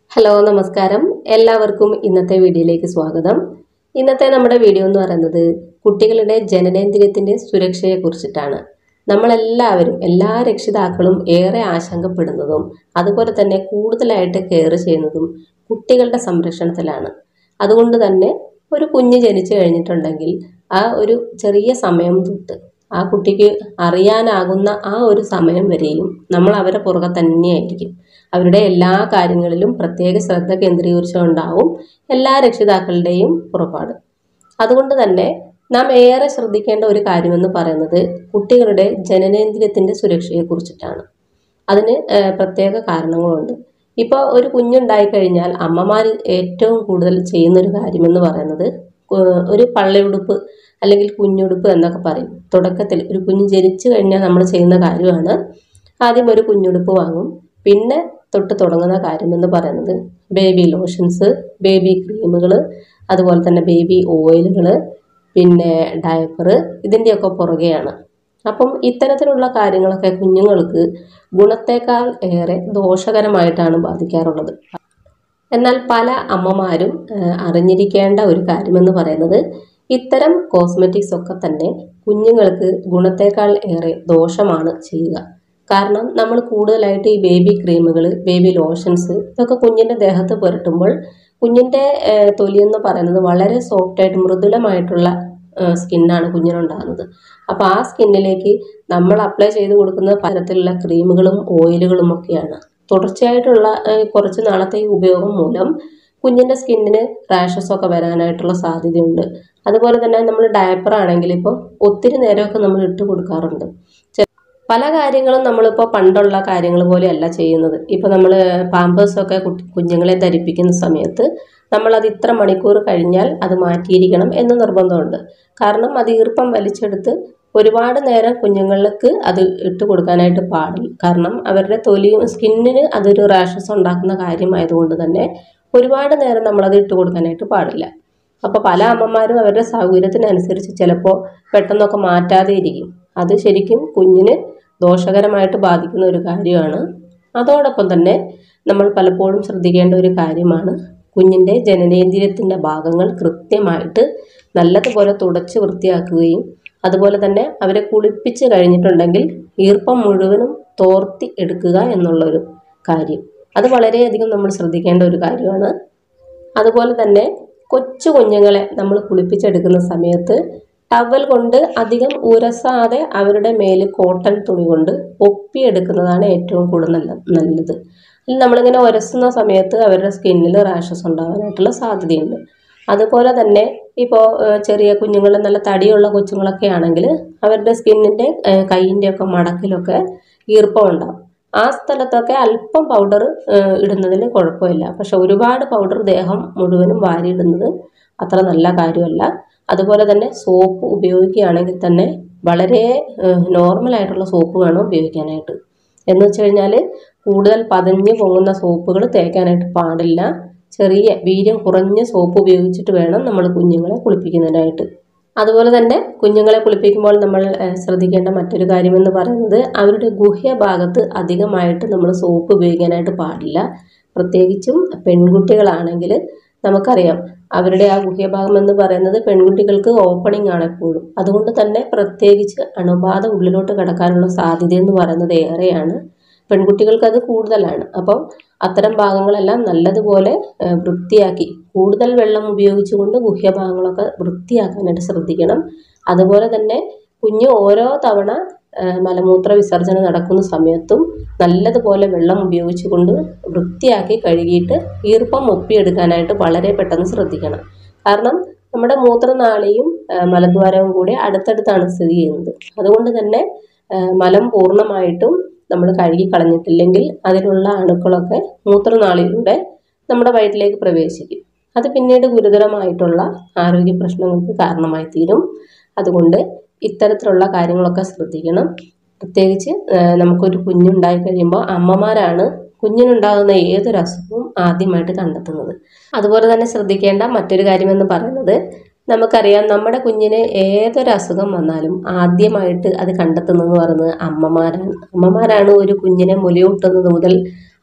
hello നമസ്കാരം എല്ലാവർക്കും ഇന്നത്തെ വീഡിയോയിലേക്ക് സ്വാഗതം ഇന്നത്തെ നമ്മുടെ വീഡിയോ എന്ന് പറയുന്നത് കുട്ടികളുടെ ജനനേന്ദ്രിയത്തിൻ്റെ സുരക്ഷയെ കുറിച്ചിട്ടാണ് നമ്മളെല്ലാവരും എല്ലാ രക്ഷിതാക്കളും ഏറെ ആശങ്കപ്പെടുന്നതും അതുപോലെ തന്നെ കൂടുതലായിട്ട് കെയർ ചെയ്യുന്നതും കുട്ടികളുടെ സംരക്ഷണത്തിലാണ് അതുകൊണ്ട് തന്നെ ഒരു കുഞ്ഞ് ജനിച്ചു കഴിഞ്ഞിട്ടുണ്ടെങ്കിൽ ആ ഒരു ചെറിയ സമയം തൊട്ട് ആ കുട്ടിക്ക് അറിയാനാകുന്ന ആ ഒരു സമയം വരെയും നമ്മൾ അവരെ പുറകെ തന്നെയായിരിക്കും അവരുടെ എല്ലാ കാര്യങ്ങളിലും പ്രത്യേക ശ്രദ്ധ കേന്ദ്രീകരിച്ചുകൊണ്ടാവും എല്ലാ രക്ഷിതാക്കളുടെയും പുറപ്പാട് അതുകൊണ്ട് തന്നെ നാം ഏറെ ശ്രദ്ധിക്കേണ്ട ഒരു കാര്യമെന്ന് പറയുന്നത് കുട്ടികളുടെ ജനനേന്ദ്രിയത്തിൻ്റെ സുരക്ഷയെക്കുറിച്ചിട്ടാണ് അതിന് ഏഹ്, പ്രത്യേക കാരണങ്ങളുണ്ട് ഇപ്പോൾ ഒരു കുഞ്ഞുണ്ടായി കഴിഞ്ഞാൽ അമ്മമാർ ഏറ്റവും കൂടുതൽ ചെയ്യുന്നൊരു കാര്യമെന്ന് പറയുന്നത് കു- ഒരു പള്ളയുടുപ്പ് അല്ലെങ്കിൽ കുഞ്ഞുടുപ്പ് എന്നൊക്കെ പറയും തുടക്കത്തിൽ ഒരു കുഞ്ഞ് ജനിച്ചു കഴിഞ്ഞാൽ നമ്മൾ ചെയ്യുന്ന കാര്യമാണ് ആദ്യം ഒരു കുഞ്ഞുടുപ്പ് വാങ്ങും പിന്നെ തൊട്ട് തുടങ്ങുന്ന കാര്യമെന്ന് പറയുന്നത് ബേബി ലോഷൻസ് ബേബി ക്രീമുകൾ അതുപോലെ തന്നെ ബേബി ഓയിലുകൾ പിന്നെ ഡയപ്പർ ഇതിൻ്റെയൊക്കെ പുറകെയാണ് അപ്പം ഇത്തരത്തിലുള്ള കാര്യങ്ങളൊക്കെ കുഞ്ഞുങ്ങൾക്ക് ഗുണത്തേക്കാൾ ഏറെ ദോഷകരമായിട്ടാണ് ബാധിക്കാറുള്ളത് എന്നാൽ പല അമ്മമാരും ഏഹ്, അറിഞ്ഞിരിക്കേണ്ട ഒരു കാര്യമെന്ന് പറയുന്നത് ഇത്തരം കോസ്മെറ്റിക്സ് ഒക്കെ തന്നെ കുഞ്ഞുങ്ങൾക്ക് ഗുണത്തേക്കാൾ ഏറെ ദോഷമാണ് ചെയ്യുക കാരണം നമ്മൾ കൂടുതലായിട്ട് ഈ ബേബി ക്രീമുകൾ ബേബി ലോഷൻസ് ഇതൊക്കെ കുഞ്ഞിൻ്റെ ദേഹത്ത് പുരട്ടുമ്പോൾ കുഞ്ഞിൻ്റെ ഏഹ്, തൊലി എന്ന് പറയുന്നത് വളരെ സോഫ്റ്റായിട്ട് മൃദുലമായിട്ടുള്ള സ്കിന്നാണ് കുഞ്ഞിനുണ്ടാകുന്നത് അപ്പോൾ ആ സ്കിന്നിലേക്ക് നമ്മൾ അപ്ലൈ ചെയ്ത് കൊടുക്കുന്ന പലതരത്തിലുള്ള ക്രീമുകളും ഓയിലുകളും ഒക്കെയാണ് തുടർച്ചയായിട്ടുള്ള ഏഹ്, കുറച്ച് നാളത്തെ ഈ ഉപയോഗം മൂലം കുഞ്ഞിൻ്റെ സ്കിന്നിന് റാഷസ് ഒക്കെ വരാനായിട്ടുള്ള സാധ്യതയുണ്ട് അതുപോലെ തന്നെ നമ്മൾ ഡയപ്പർ ആണെങ്കിൽ ഇപ്പോൾ ഒത്തിരി നേരമൊക്കെ നമ്മൾ ഇട്ട് കൊടുക്കാറുണ്ട് ചെ- പല കാര്യങ്ങളും നമ്മളിപ്പോൾ പണ്ടുള്ള കാര്യങ്ങൾ പോലെയല്ല ചെയ്യുന്നത് ഇപ്പോൾ നമ്മൾ പാമ്പേഴ്സൊക്കെ കുട്ടി കുഞ്ഞുങ്ങളെ ധരിപ്പിക്കുന്ന സമയത്ത് നമ്മളത് ഇത്ര മണിക്കൂർ കഴിഞ്ഞാൽ അത് മാറ്റിയിരിക്കണം എന്ന് നിർബന്ധമുണ്ട് കാരണം അത് ഈർപ്പം വലിച്ചെടുത്ത് ഒരുപാട് നേരം കുഞ്ഞുങ്ങൾക്ക് അത് ഇട്ട് കൊടുക്കാനായിട്ട് പാടില്ല കാരണം അവരുടെ തൊലിയും സ്കിന്നിന് അതൊരു റാഷസ് ഉണ്ടാക്കുന്ന കാര്യമായതുകൊണ്ട് തന്നെ ഒരുപാട് നേരം നമ്മളത് ഇട്ട് കൊടുക്കാനായിട്ട് പാടില്ല അപ്പോൾ പല അമ്മമാരും അവരുടെ സൗകര്യത്തിനനുസരിച്ച് ചിലപ്പോൾ പെട്ടെന്നൊക്കെ മാറ്റാതെ ഇരിക്കും അത് ശരിക്കും കുഞ്ഞിന് ദോഷകരമായിട്ട് ബാധിക്കുന്ന ഒരു കാര്യമാണ് അതോടൊപ്പം തന്നെ നമ്മൾ പലപ്പോഴും ശ്രദ്ധിക്കേണ്ട ഒരു കാര്യമാണ് കുഞ്ഞിൻ്റെ ജനനേന്ദ്രിയത്തിൻ്റെ ഭാഗങ്ങൾ കൃത്യമായിട്ട് നല്ലതുപോലെ തുടച്ച് വൃത്തിയാക്കുകയും അതുപോലെ തന്നെ അവരെ കുളിപ്പിച്ച് കഴിഞ്ഞിട്ടുണ്ടെങ്കിൽ ഈർപ്പം മുഴുവനും തോർത്തി എടുക്കുക എന്നുള്ളൊരു കാര്യം അത് വളരെയധികം നമ്മൾ ശ്രദ്ധിക്കേണ്ട ഒരു കാര്യമാണ് അതുപോലെ തന്നെ കൊച്ചു കുഞ്ഞുങ്ങളെ നമ്മൾ കുളിപ്പിച്ചെടുക്കുന്ന സമയത്ത് ടവൽ കൊണ്ട് അധികം ഉരസാതെ അവരുടെ മേൽ കോട്ടൺ തുണി കൊണ്ട് ഒപ്പിയെടുക്കുന്നതാണ് ഏറ്റവും കൂടുതൽ നല്ല നല്ലത് അല്ലെങ്കിൽ നമ്മളിങ്ങനെ ഉരസുന്ന സമയത്ത് അവരുടെ സ്കിന്നിൽ റാഷസ് ഉണ്ടാകാനായിട്ടുള്ള സാധ്യതയുണ്ട് അതുപോലെ തന്നെ ഇപ്പോൾ ചെറിയ കുഞ്ഞുങ്ങൾ നല്ല തടിയുള്ള കൊച്ചുങ്ങളൊക്കെ ആണെങ്കിൽ അവരുടെ സ്കിന്നിൻ്റെ കൈയിൻ്റെ ഒക്കെ മടക്കിലൊക്കെ ഈർപ്പം ഉണ്ടാവും ആ സ്ഥലത്തൊക്കെ അല്പം പൗഡർ ഇടുന്നതിന് കുഴപ്പമില്ല പക്ഷെ ഒരുപാട് പൗഡർ ദേഹം മുഴുവനും വാരിയിടുന്നത് അത്ര നല്ല കാര്യമല്ല അതുപോലെ തന്നെ സോപ്പ് ഉപയോഗിക്കുകയാണെങ്കിൽ തന്നെ വളരെ നോർമലായിട്ടുള്ള സോപ്പ് വേണം ഉപയോഗിക്കാനായിട്ട് എന്ന് വെച്ച് കഴിഞ്ഞാൽ കൂടുതൽ പതഞ്ഞ് പൊങ്ങുന്ന സോപ്പുകൾ തേക്കാനായിട്ട് പാടില്ല ചെറിയ വീര്യം കുറഞ്ഞ സോപ്പ് ഉപയോഗിച്ചിട്ട് വേണം നമ്മൾ കുഞ്ഞുങ്ങളെ കുളിപ്പിക്കുന്നതിനായിട്ട് അതുപോലെ തന്നെ കുഞ്ഞുങ്ങളെ കുളിപ്പിക്കുമ്പോൾ നമ്മൾ ഏഹ്, ശ്രദ്ധിക്കേണ്ട മറ്റൊരു കാര്യമെന്ന് പറയുന്നത് അവരുടെ ഗുഹ്യ ഭാഗത്ത് അധികമായിട്ട് നമ്മൾ സോപ്പ് ഉപയോഗിക്കാനായിട്ട് പാടില്ല പ്രത്യേകിച്ചും പെൺകുട്ടികളാണെങ്കിൽ നമുക്കറിയാം അവരുടെ ആ ഗുഹ്യഭാഗം എന്ന് പറയുന്നത് പെൺകുട്ടികൾക്ക് ഓപ്പണിംഗ് ആണ് എപ്പോഴും അതുകൊണ്ട് തന്നെ പ്രത്യേകിച്ച് അണുബാധ ഉള്ളിലോട്ട് കിടക്കാനുള്ള സാധ്യത എന്ന് പറയുന്നത് ഏറെയാണ് പെൺകുട്ടികൾക്ക് അത് കൂടുതലാണ് അപ്പം അത്തരം ഭാഗങ്ങളെല്ലാം നല്ലതുപോലെ ഏഹ്, വൃത്തിയാക്കി കൂടുതൽ വെള്ളം ഉപയോഗിച്ചുകൊണ്ട് ഗുഹ്യഭാഗങ്ങളൊക്കെ വൃത്തിയാക്കാനായിട്ട് ശ്രദ്ധിക്കണം അതുപോലെ തന്നെ കുഞ്ഞ് ഓരോ തവണ ഏഹ്, മലമൂത്ര വിസർജനം നടക്കുന്ന സമയത്തും നല്ലതുപോലെ വെള്ളം ഉപയോഗിച്ചുകൊണ്ട് വൃത്തിയാക്കി കഴുകിയിട്ട് ഈർപ്പം ഒപ്പിയെടുക്കാനായിട്ട് വളരെ പെട്ടെന്ന് ശ്രദ്ധിക്കണം കാരണം നമ്മുടെ മൂത്രനാളിയും ഏഹ്, മലദ്വാരവും കൂടി അടുത്തടുത്താണ് സ്ഥിതി ചെയ്യുന്നത് അതുകൊണ്ട് തന്നെ ഏഹ്, മലം പൂർണ്ണമായിട്ടും നമ്മൾ കഴുകി കളഞ്ഞിട്ടില്ലെങ്കിൽ അതിലുള്ള അണുക്കളൊക്കെ മൂത്രനാളിയിലൂടെ നമ്മുടെ വയറ്റിലേക്ക് പ്രവേശിക്കും അത് പിന്നീട് ഗുരുതരമായിട്ടുള്ള ആരോഗ്യ പ്രശ്നങ്ങൾക്ക് കാരണമായി തീരും അതുകൊണ്ട് ഇത്തരത്തിലുള്ള കാര്യങ്ങളൊക്കെ ശ്രദ്ധിക്കണം പ്രത്യേകിച്ച് ഏഹ്, നമുക്കൊരു കുഞ്ഞുണ്ടായി കഴിയുമ്പോൾ അമ്മമാരാണ് കുഞ്ഞിനുണ്ടാകുന്ന ഏതൊരു അസുഖവും ആദ്യമായിട്ട് കണ്ടെത്തുന്നത് അതുപോലെ തന്നെ ശ്രദ്ധിക്കേണ്ട മറ്റൊരു കാര്യമെന്ന് പറയുന്നത് നമുക്കറിയാം നമ്മുടെ കുഞ്ഞിന് ഏതൊരു അസുഖം വന്നാലും ആദ്യമായിട്ട് അത് കണ്ടെത്തുന്നതെന്ന് പറയുന്നത് അമ്മമാരാണ് അമ്മമാരാണ് ഒരു കുഞ്ഞിനെ മുലയൂട്ടുന്നത് മുതൽ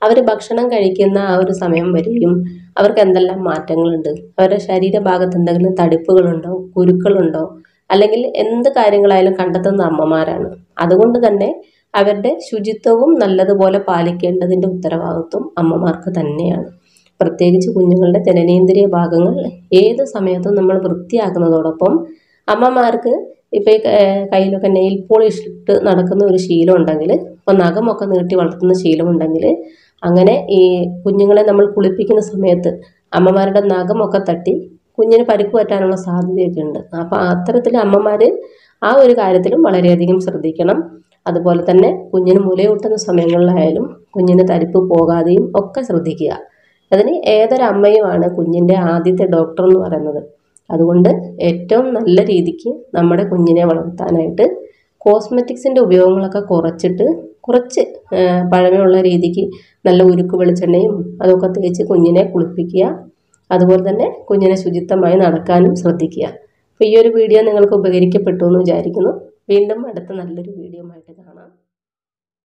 അവർ ഭക്ഷണം കഴിക്കുന്ന ആ ഒരു സമയം വരെയും അവർക്ക് എന്തെല്ലാം മാറ്റങ്ങളുണ്ട് അവരുടെ ശരീരഭാഗത്ത് എന്തെങ്കിലും തടിപ്പുകളുണ്ടോ കുരുക്കളുണ്ടോ അല്ലെങ്കിൽ എന്ത് കാര്യങ്ങളായാലും കണ്ടെത്തുന്ന അമ്മമാരാണ് അതുകൊണ്ട് തന്നെ അവരുടെ ശുചിത്വവും നല്ലതുപോലെ പാലിക്കേണ്ടതിൻ്റെ ഉത്തരവാദിത്വം അമ്മമാർക്ക് തന്നെയാണ് പ്രത്യേകിച്ച് കുഞ്ഞുങ്ങളുടെ ജനനേന്ദ്രിയ ഭാഗങ്ങൾ ഏത് സമയത്തും നമ്മൾ വൃത്തിയാക്കുന്നതോടൊപ്പം അമ്മമാർക്ക് ഇപ്പോൾ ഈ ക- കയ്യിലൊക്കെ നെയിൽ പോളിഷ് ഇട്ട് നടക്കുന്ന ഒരു ശീലം ഉണ്ടെങ്കിൽ ഇപ്പോൾ നഖമൊക്കെ നീട്ടി വളർത്തുന്ന ശീലമുണ്ടെങ്കിൽ അങ്ങനെ ഈ കുഞ്ഞുങ്ങളെ നമ്മൾ കുളിപ്പിക്കുന്ന സമയത്ത് അമ്മമാരുടെ നഖമൊക്കെ തട്ടി കുഞ്ഞിന് പരിക്ക് പറ്റാനുള്ള സാധ്യതയൊക്കെ ഉണ്ട് അപ്പോൾ അത്തരത്തിൽ അമ്മമാർ ആ ഒരു കാര്യത്തിലും വളരെയധികം ശ്രദ്ധിക്കണം അതുപോലെ തന്നെ കുഞ്ഞിന് മുലയൂട്ടുന്ന സമയങ്ങളിലായാലും കുഞ്ഞിന് തരിപ്പ് പോകാതെയും ഒക്കെ ശ്രദ്ധിക്കുക അതിന് ഏതൊരമ്മയുമാണ് കുഞ്ഞിൻ്റെ ആദ്യത്തെ ഡോക്ടർ എന്ന് പറയുന്നത് അതുകൊണ്ട് ഏറ്റവും നല്ല രീതിക്ക് നമ്മുടെ കുഞ്ഞിനെ വളർത്താനായിട്ട് കോസ്മെറ്റിക്സിൻ്റെ ഉപയോഗങ്ങളൊക്കെ കുറച്ചിട്ട് കുറച്ച് ആ, പഴമയുള്ള രീതിക്ക് നല്ല ഉരുക്ക് വെളിച്ചെണ്ണയും അതൊക്കെ തേച്ച് കുഞ്ഞിനെ കുളിപ്പിക്കുക അതുപോലെ തന്നെ കുഞ്ഞിനെ ശുചിത്വമായി നടക്കാനും ശ്രദ്ധിക്കുക അപ്പോൾ ഈ ഒരു വീഡിയോ നിങ്ങൾക്ക് ഉപകരിക്കപ്പെട്ടു എന്ന് വിചാരിക്കുന്നു വീണ്ടും അടുത്ത നല്ലൊരു വീഡിയോ ആയിട്ട് കാണാം